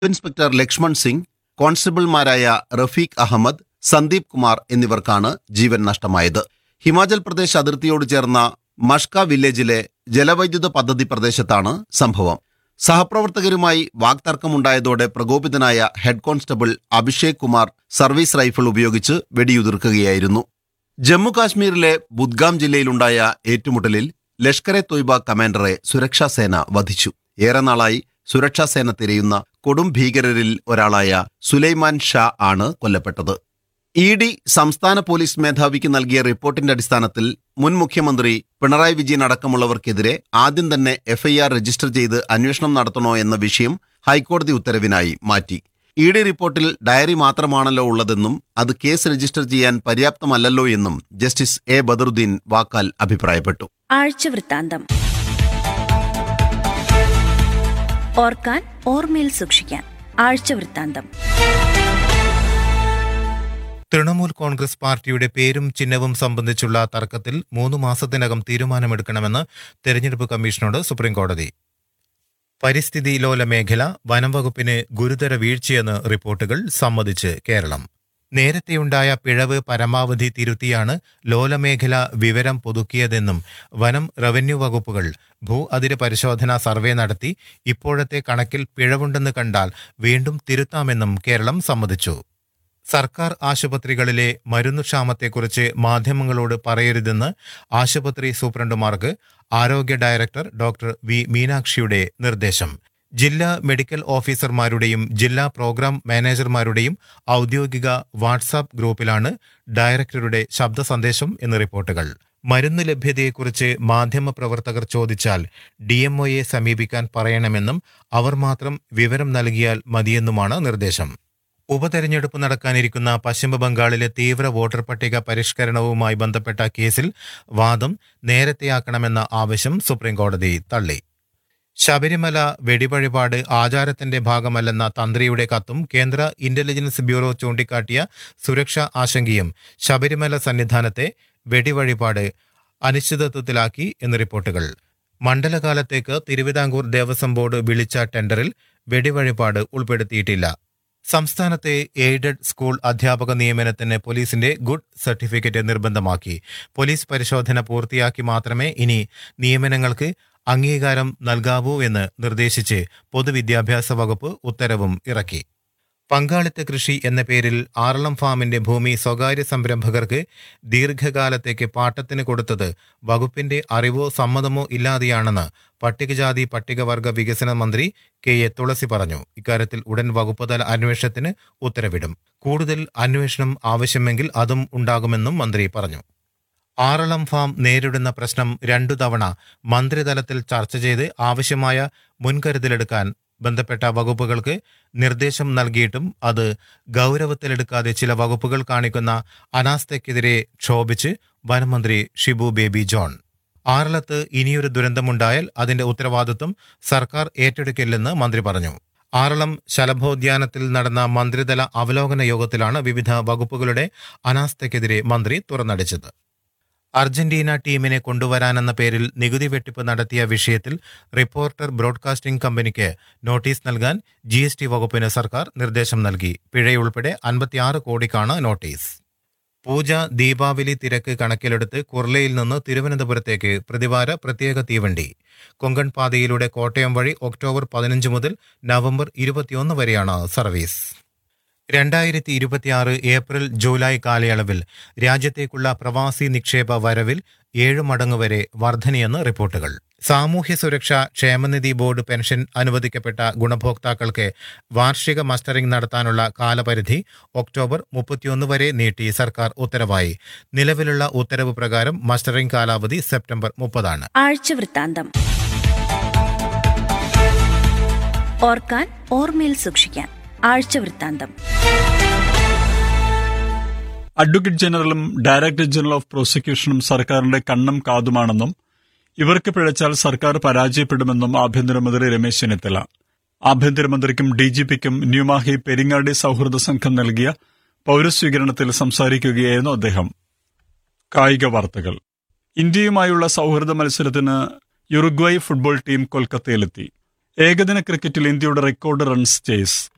inspector Lakshman Singh കോൺസ്റ്റബിൾമാരായ റഫീഖ് അഹമ്മദ് സന്ദീപ് കുമാർ എന്നിവർക്കാണ് ജീവൻ നഷ്ടമായത് ഹിമാചൽ പ്രദേശ് അതിർത്തിയോട് ചേർന്ന മഷ്ക വില്ലേജിലെ ജലവൈദ്യുത പദ്ധതി പ്രദേശത്താണ് സംഭവം സഹപ്രവർത്തകരുമായി വാക്തർക്കമുണ്ടായതോടെ പ്രകോപിതനായ head constable Abhishek Kumar service rifle ഉപയോഗിച്ച് വെടിയുതിർക്കുകയായിരുന്നു ജമ്മു കാശ്മീരിലെ ബുദ്ഗാം ജില്ലയിലുണ്ടായ ഏറ്റുമുട്ടലിൽ ലഷ്കർ എ തൊയ്ബ കമാൻഡറെ സുരക്ഷാസേന വധിച്ചു ഏറെ നാളായി സുരക്ഷാസേന തിരയുന്ന കൊടും ഭീകരരിൽ ഒരാളായ സുലൈമാൻ ഷാ ആണ് കൊല്ലപ്പെട്ടത് ഇ ഡി സംസ്ഥാന പോലീസ് മേധാവിക്ക് നൽകിയ റിപ്പോർട്ടിന്റെ അടിസ്ഥാനത്തിൽ മുൻ മുഖ്യമന്ത്രി പിണറായി വിജയൻ അടക്കമുള്ളവർക്കെതിരെ ആദ്യം തന്നെ എഫ്ഐആർ രജിസ്റ്റർ ചെയ്ത് അന്വേഷണം നടത്തണോ എന്ന വിഷയം ഹൈക്കോടതി ഉത്തരവിനായി മാറ്റി ഇ ഡി റിപ്പോർട്ടിൽ ഡയറി മാത്രമാണല്ലോ ഉള്ളതെന്നും അത് കേസ് രജിസ്റ്റർ ചെയ്യാൻ പര്യാപ്തമല്ലല്ലോ എന്നും ജസ്റ്റിസ് എ ബദറുദ്ദീൻ വാക്കാൽ അഭിപ്രായപ്പെട്ടു ആഴ്ചവൃത്താന്തം ഓർക്കാൻ ഓർമ്മയിൽ സൂക്ഷിക്കാൻ ആഴ്ചവൃത്താന്തം തൃണമൂൽ കോൺഗ്രസ് പാർട്ടിയുടെ പേരും ചിഹ്നവും സംബന്ധിച്ചുള്ള തർക്കത്തിൽ മൂന്ന് മാസത്തിനകം തീരുമാനമെടുക്കണമെന്ന് തെരഞ്ഞെടുപ്പ് കമ്മീഷനോട് സുപ്രീംകോടതി പരിസ്ഥിതി ലോല മേഖല വനം വകുപ്പിന് ഗുരുതര വീഴ്ചയെന്ന് റിപ്പോർട്ടുകൾ സമ്മതിച്ച് കേരളം നേരത്തെയുണ്ടായ പിഴവ് പരമാവധി തിരുത്തിയാണ് ലോലമേഖല വിവരം പുതുക്കിയതെന്നും വനം റവന്യൂ വകുപ്പുകൾ ഭൂ അതിര് പരിശോധനാ സർവേ നടത്തി ഇപ്പോഴത്തെ കണക്കിൽ പിഴവുണ്ടെന്ന് കണ്ടാൽ വീണ്ടും തിരുത്താമെന്നും കേരളം സമ്മതിച്ചു സർക്കാർ ആശുപത്രികളിലെ മരുന്നുക്ഷാമത്തെക്കുറിച്ച് മാധ്യമങ്ങളോട് പറയരുതെന്ന് ആശുപത്രി സൂപ്രണ്ടുമാർക്ക് ആരോഗ്യ ഡയറക്ടർ ഡോക്ടർ വി മീനാക്ഷിയുടെ നിർദ്ദേശം ജില്ലാ മെഡിക്കൽ ഓഫീസർമാരുടെയും ജില്ലാ പ്രോഗ്രാം മാനേജർമാരുടെയും ഔദ്യോഗിക വാട്സാപ്പ് ഗ്രൂപ്പിലാണ് ഡയറക്ടറുടെ ശബ്ദ സന്ദേശം എന്ന് റിപ്പോർട്ടുകൾ മരുന്ന് ലഭ്യതയെക്കുറിച്ച് മാധ്യമപ്രവർത്തകർ ചോദിച്ചാൽ ഡി എംഒയെ സമീപിക്കാൻ പറയണമെന്നും അവർ മാത്രം വിവരം നൽകിയാൽ മതിയെന്നുമാണ് നിർദ്ദേശം ഉപതെരഞ്ഞെടുപ്പ് നടക്കാനിരിക്കുന്ന പശ്ചിമ ബംഗാളിലെ തീവ്ര വോട്ടർ പട്ടിക പരിഷ്കരണവുമായി ബന്ധപ്പെട്ട കേസിൽ വാദം നേരത്തെയാക്കണമെന്ന ആവശ്യം സുപ്രീംകോടതി തള്ളി ശബരിമല വെടിവഴിപാട് ആചാരത്തിന്റെ ഭാഗമല്ലെന്ന തന്ത്രിയുടെ കത്തും കേന്ദ്ര ഇന്റലിജൻസ് ബ്യൂറോ ചൂണ്ടിക്കാട്ടിയ സുരക്ഷാ ആശങ്കയും ശബരിമല സന്നിധാനത്തെ വെടിവഴിപാട് അനിശ്ചിതത്വത്തിലാക്കി എന്ന് റിപ്പോർട്ടുകൾ മണ്ഡലകാലത്തേക്ക് തിരുവിതാംകൂർ ദേവസ്വം ബോർഡ് വിളിച്ച ടെൻഡറിൽ വെടിവഴിപാട് ഉൾപ്പെടുത്തിയിട്ടില്ല സംസ്ഥാനത്തെ എയ്ഡഡ് സ്കൂൾ അധ്യാപക നിയമനത്തിന് പോലീസിന്റെ ഗുഡ് സർട്ടിഫിക്കറ്റ് നിർബന്ധമാക്കി പോലീസ് പരിശോധന പൂർത്തിയാക്കി മാത്രമേ ഇനി നിയമനങ്ങൾക്ക് അംഗീകാരം നൽകാവൂ എന്ന് നിർദ്ദേശിച്ച് പൊതുവിദ്യാഭ്യാസ വകുപ്പ് ഉത്തരവും ഇറക്കി പങ്കാളിത്ത കൃഷി എന്ന പേരിൽ ആറളം ഫാമിന്റെ ഭൂമി സ്വകാര്യ സംരംഭകർക്ക് ദീർഘകാലത്തേക്ക് പാട്ടത്തിന് കൊടുത്തത് വകുപ്പിന്റെ അറിവോ സമ്മതമോ ഇല്ലാതെയാണെന്ന് പട്ടികജാതി പട്ടികവർഗ വികസന മന്ത്രി കെ എ തുളസി പറഞ്ഞു ഇക്കാര്യത്തിൽ ഉടൻ വകുപ്പുതല അന്വേഷണത്തിന് ഉത്തരവിടും കൂടുതൽ അന്വേഷണം ആവശ്യമെങ്കിൽ അതും ഉണ്ടാകുമെന്നും മന്ത്രി പറഞ്ഞു ആറളം ഫാം നേരിടുന്ന പ്രശ്നം രണ്ടു തവണ മന്ത്രിതലത്തിൽ ചർച്ച ചെയ്ത് ആവശ്യമായ മുൻകരുതലെടുക്കാൻ ബന്ധപ്പെട്ട വകുപ്പുകൾക്ക് നിർദ്ദേശം നൽകിയിട്ടും അത് ഗൗരവത്തിലെടുക്കാതെ ചില വകുപ്പുകൾ കാണിക്കുന്ന അനാസ്ഥയ്ക്കെതിരെ ക്ഷോഭിച്ച് വനമന്ത്രി ഷിബു ബേബി ജോൺ ആറളത്ത് ഇനിയൊരു ദുരന്തമുണ്ടായാൽ അതിന്റെ ഉത്തരവാദിത്വം സർക്കാർ ഏറ്റെടുക്കില്ലെന്ന് മന്ത്രി പറഞ്ഞു ആറളം ശലഭോദ്യാനത്തിൽ നടന്ന മന്ത്രിതല അവലോകന യോഗത്തിലാണ് വിവിധ വകുപ്പുകളുടെ അനാസ്ഥയ്ക്കെതിരെ മന്ത്രി തുറന്നടിച്ചത് അർജന്റീന ടീമിനെ കൊണ്ടുവരാനെന്ന പേരിൽ നികുതി വെട്ടിപ്പ് നടത്തിയ വിഷയത്തിൽ റിപ്പോർട്ടർ ബ്രോഡ്കാസ്റ്റിംഗ് കമ്പനിക്ക് നോട്ടീസ് നൽകാൻ ജി എസ് ടി വകുപ്പിന് സർക്കാർ നിർദ്ദേശം നൽകി പിഴയുൾപ്പെടെ അൻപത്തിയാറ് കോടിക്കാണ് നോട്ടീസ് പൂജ ദീപാവലി തിരക്ക് കണക്കിലെടുത്ത് കുർലയിൽ നിന്ന് തിരുവനന്തപുരത്തേക്ക് പ്രതിവാര പ്രത്യേക തീവണ്ടി കൊങ്കൺ പാതയിലൂടെ കോട്ടയം വഴി ഒക്ടോബർ പതിനഞ്ച് മുതൽ നവംബർ ഇരുപത്തിയൊന്ന് വരെയാണ് സർവീസ് രണ്ടായിരത്തി ഇരുപത്തിയാറ് ഏപ്രിൽ ജൂലൈ കാലയളവിൽ രാജ്യത്തേക്കുള്ള പ്രവാസി നിക്ഷേപ വരവിൽ ഏഴ് മടങ്ങ് വരെ വർധനയെന്ന് റിപ്പോർട്ടുകൾ സാമൂഹ്യ സുരക്ഷാ ക്ഷേമനിധി ബോർഡ് പെൻഷൻ അനുവദിക്കപ്പെട്ട ഗുണഭോക്താക്കൾക്ക് വാർഷിക മസ്റ്ററിംഗ് നടത്താനുള്ള കാലപരിധി ഒക്ടോബർ മുപ്പത്തിയൊന്ന് വരെ നീട്ടി സർക്കാർ ഉത്തരവായി നിലവിലുള്ള ഉത്തരവ് പ്രകാരം മസ്റ്ററിംഗ് കാലാവധി സെപ്റ്റംബർ മുപ്പതാണ് ആഴ്ചവൃത്താന്തം ഓർക്കാൻ ഓർമ്മയിൽ സൂക്ഷിക്കാൻ ആഴ്ചവൃത്താന്തം അഡ്വക്കേറ്റ് ജനറലും ഡയറക്ടർ ജനറൽ ഓഫ് പ്രോസിക്യൂഷനും സർക്കാരിന്റെ കണ്ണും കാതുമാണെന്നും ഇവർക്ക് പിഴച്ചാൽ സർക്കാർ പരാജയപ്പെടുമെന്നും ആഭ്യന്തരമന്ത്രി രമേശ് ചെന്നിത്തല ആഭ്യന്തരമന്ത്രിക്കും ഡിജിപിക്കും ന്യൂമാഹി പെരിങ്ങാടി സൌഹൃദ സംഘം നൽകിയ പൌരസ്വീകരണത്തിൽ സംസാരിക്കുകയായിരുന്നു അദ്ദേഹം കായിക വാർത്തകൾ ഇന്ത്യയുമായുള്ള സൌഹൃദ മത്സരത്തിന് യുറുഗ്വായ് ഫുട്ബോൾ ടീം കൊൽക്കത്തയിലെത്തി ഏകദിന ക്രിക്കറ്റിൽ ഇന്ത്യയുടെ റെക്കോർഡ് റൺസ് ചേസ്